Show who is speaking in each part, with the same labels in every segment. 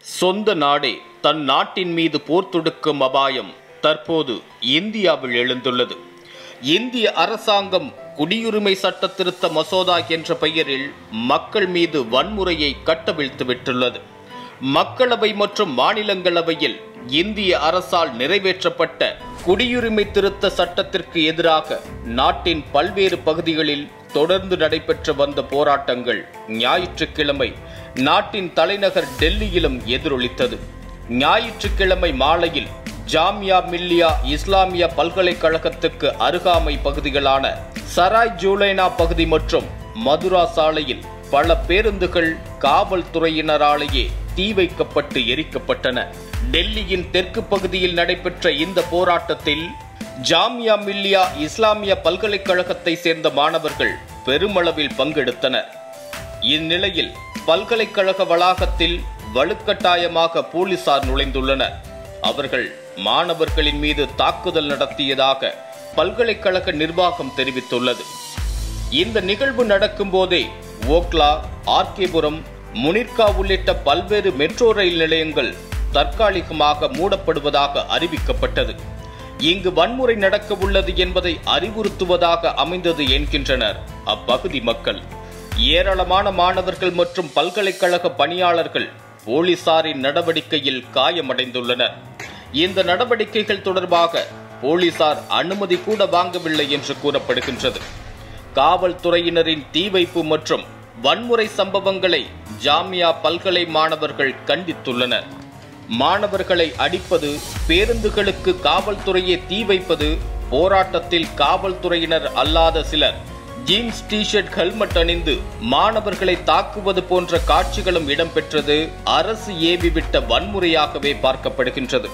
Speaker 1: சொந்த நாடே தன் நாட்டின் மீது போர் தொடுக்கும் அபாயம் தற்போது இந்தியாவில் எழுந்துள்ளது இந்திய அரசாங்கம் குடியுரிமை சட்ட திருத்த மசோதா என்ற பெயரில் மக்கள் மீது வன்முறையை கட்டவிழ்த்து விட்டுள்ளது மக்களவை மற்றும் மாநிலங்களவையில் இந்திய அரசால் நிறைவேற்றப்பட்ட குடியுரிமை திருத்த சட்டத்திற்கு எதிராக நாட்டின் பல்வேறு பகுதிகளில் தொடர்ந்து நடைபெற்று வந்த போராட்டங்கள் ஞாயிற்றுக்கிழமை நாட்டின் தலைநகர் டெல்லியிலும் எதிரொலித்தது ஞாயிற்றுக்கிழமை மாலையில் ஜாமியா மில்லியா இஸ்லாமிய பல்கலைக்கழகத்துக்கு அருகாமை பகுதிகளான சராய் ஜூலைனா பகுதி மற்றும் மதுரா சாலையில் பல பேருந்துகள் காவல்துறையினராலேயே தீ வைக்கப்பட்டு எரிக்கப்பட்டன டெல்லியின் தெற்கு பகுதியில் நடைபெற்ற இந்த போராட்டத்தில் ஜாமியா மில்லியா இஸ்லாமிய பல்கலைக்கழகத்தை சேர்ந்த மாணவர்கள் பெருமளவில் பங்கெடுத்தனர் இந்நிலையில் பல்கலைக்கழக வளாகத்தில் வலுக்கட்டாயமாக போலீசார் நுழைந்துள்ளனர் அவர்கள் மாணவர்களின் மீது தாக்குதல் நடத்தியதாக பல்கலைக்கழக நிர்வாகம் தெரிவித்துள்ளது இந்த நிகழ்வு நடக்கும் போதே ஓக்லா ஆர்கேபுரம் முனிர்கா உள்ளிட்ட பல்வேறு மெட்ரோ ரயில் நிலையங்கள் தற்காலிகமாக மூடப்படுவதாக அறிவிக்கப்பட்டது இங்கு வன்முறை நடக்க உள்ளது என்பதை அறிவுறுத்துவதாக அமைந்தது என்கின்றனர் அப்பகுதி மக்கள் ஏராளமான மாணவர்கள் மற்றும் பல்கலைக்கழக பணியாளர்கள் போலீசாரின் நடவடிக்கையில் காயமடைந்துள்ளனர் இந்த நடவடிக்கைகள் தொடர்பாக போலீசார் அனுமதி கூட வாங்கவில்லை என்று கூறப்படுகின்றது காவல்துறையினரின் தீ வைப்பு மற்றும் வன்முறை சம்பவங்களை ஜாமியா பல்கலை மாணவர்கள் கண்டித்துள்ளனர் மாணவர்களை அடிப்பது பேருந்துகளுக்கு காவல்துறையை தீ வைப்பது போராட்டத்தில் காவல்துறையினர் அல்லாத சிலர் ஜீன்ஸ் டிஷர்ட் ஹெல்மெட் அணிந்து மாணவர்களை தாக்குவது போன்ற காட்சிகளும் இடம்பெற்றது அரசு ஏவிவிட்ட வன்முறையாகவே பார்க்கப்படுகின்றது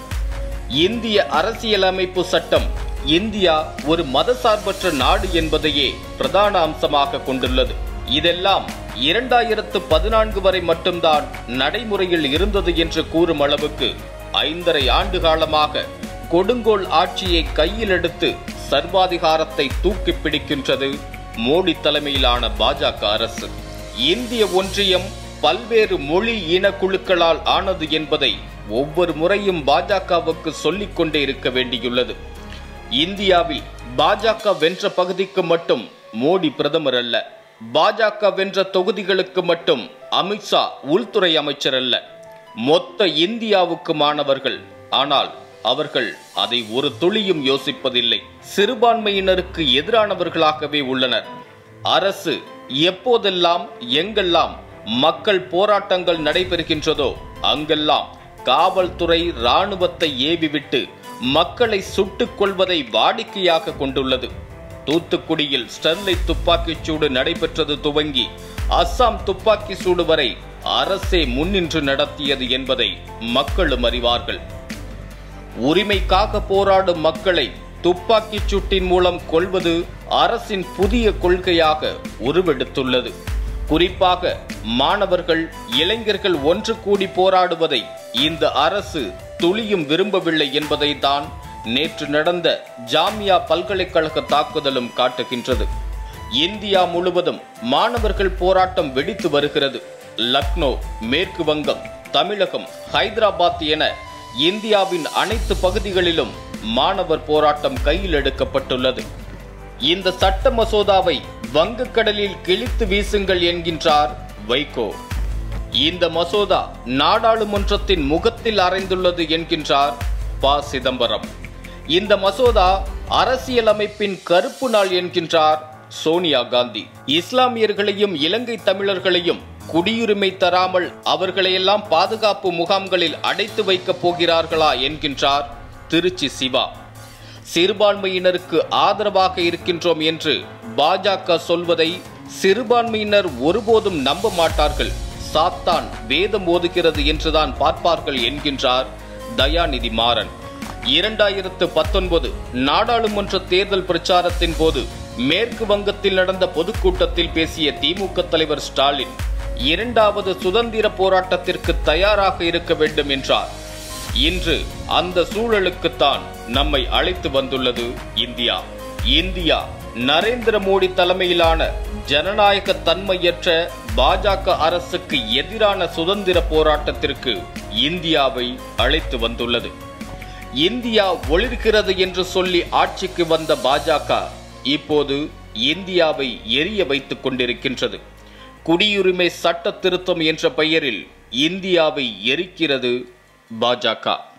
Speaker 1: இந்திய அரசியலமைப்பு சட்டம் இந்தியா ஒரு மதசார்பற்ற நாடு என்பதையே பிரதான அம்சமாக கொண்டுள்ளது இதெல்லாம் இரண்டாயிரத்து பதினான்கு வரை மட்டும்தான் நடைமுறையில் இருந்தது என்று கூறும் அளவுக்கு ஐந்தரை ஆண்டு காலமாக கொடுங்கோல் ஆட்சியை கையில் எடுத்து சர்வாதிகாரத்தை தூக்கி பிடிக்கின்றது மோடி தலைமையிலான பாஜக அரசு இந்திய ஒன்றியம் பல்வேறு மொழி இன குழுக்களால் ஆனது என்பதை ஒவ்வொரு முறையும் பாஜகவுக்கு சொல்லிக் கொண்டே இருக்க வேண்டியுள்ளது இந்தியாவில் பாஜக வென்ற பகுதிக்கு மட்டும் மோடி பிரதமர் அல்ல பாஜக வென்ற தொகுதிகளுக்கு மட்டும் அமித்ஷா உள்துறை அமைச்சர் அல்ல மொத்த இந்தியாவுக்கு மாணவர்கள் ஆனால் அவர்கள் அதை ஒரு துளியும் யோசிப்பதில்லை சிறுபான்மையினருக்கு எதிரானவர்களாகவே உள்ளனர் அரசு எப்போதெல்லாம் எங்கெல்லாம் மக்கள் போராட்டங்கள் நடைபெறுகின்றதோ அங்கெல்லாம் காவல்துறை ராணுவத்தை ஏவிவிட்டு மக்களை சுட்டுக் கொள்வதை வாடிக்கையாக கொண்டுள்ளது தூத்துக்குடியில் ஸ்டெர்லைட் துப்பாக்கிச் சூடு நடைபெற்றது துவங்கி அஸ்ஸாம் துப்பாக்கி சூடு வரை அரசே முன்னின்று நடத்தியது என்பதை மக்களும் அறிவார்கள் உரிமைக்காக போராடும் மக்களை துப்பாக்கிச் சூட்டின் மூலம் கொள்வது அரசின் புதிய கொள்கையாக உருவெடுத்துள்ளது குறிப்பாக மாணவர்கள் இளைஞர்கள் ஒன்று கூடி போராடுவதை இந்த அரசு துளியும் விரும்பவில்லை என்பதை தான் நேற்று நடந்த ஜாமியா பல்கலைக்கழக தாக்குதலும் காட்டுகின்றது இந்தியா முழுவதும் மாணவர்கள் போராட்டம் வெடித்து வருகிறது லக்னோ மேற்கு வங்கம் தமிழகம் ஹைதராபாத் என இந்தியாவின் அனைத்து பகுதிகளிலும் மாணவர் போராட்டம் கையில் எடுக்கப்பட்டுள்ளது இந்த சட்ட மசோதாவை வங்கக்கடலில் கிழித்து வீசுங்கள் என்கின்றார் வைகோ இந்த மசோதா நாடாளுமன்றத்தின் முகத்தில் அறைந்துள்ளது என்கின்றார் ப சிதம்பரம் இந்த மசோதா அரசியலமைப்பின் கருப்பு நாள் என்கின்றார் சோனியா காந்தி இஸ்லாமியர்களையும் இலங்கை தமிழர்களையும் குடியுரிமை தராமல் அவர்களையெல்லாம் பாதுகாப்பு முகாம்களில் அடைத்து வைக்கப் போகிறார்களா என்கின்றார் திருச்சி சிவா சிறுபான்மையினருக்கு ஆதரவாக இருக்கின்றோம் என்று பாஜக சொல்வதை சிறுபான்மையினர் ஒருபோதும் நம்ப மாட்டார்கள் சாத்தான் வேதம் ஓதுகிறது என்றுதான் பார்ப்பார்கள் என்கின்றார் தயாநிதி மாறன் இரண்டாயிரத்து பத்தொன்பது நாடாளுமன்ற தேர்தல் பிரச்சாரத்தின் போது மேற்கு வங்கத்தில் நடந்த பொதுக்கூட்டத்தில் பேசிய திமுக தலைவர் ஸ்டாலின் இரண்டாவது சுதந்திர போராட்டத்திற்கு தயாராக இருக்க வேண்டும் என்றார் இன்று அந்த சூழலுக்குத்தான் நம்மை அழைத்து வந்துள்ளது இந்தியா இந்தியா நரேந்திர மோடி தலைமையிலான ஜனநாயக தன்மையற்ற பாஜக அரசுக்கு எதிரான சுதந்திர போராட்டத்திற்கு இந்தியாவை அழைத்து வந்துள்ளது இந்தியா ஒளிர்கிறது என்று சொல்லி ஆட்சிக்கு வந்த பாஜக இப்போது இந்தியாவை எரிய வைத்துக் கொண்டிருக்கின்றது குடியுரிமை சட்ட திருத்தம் என்ற பெயரில் இந்தியாவை எரிக்கிறது பாஜக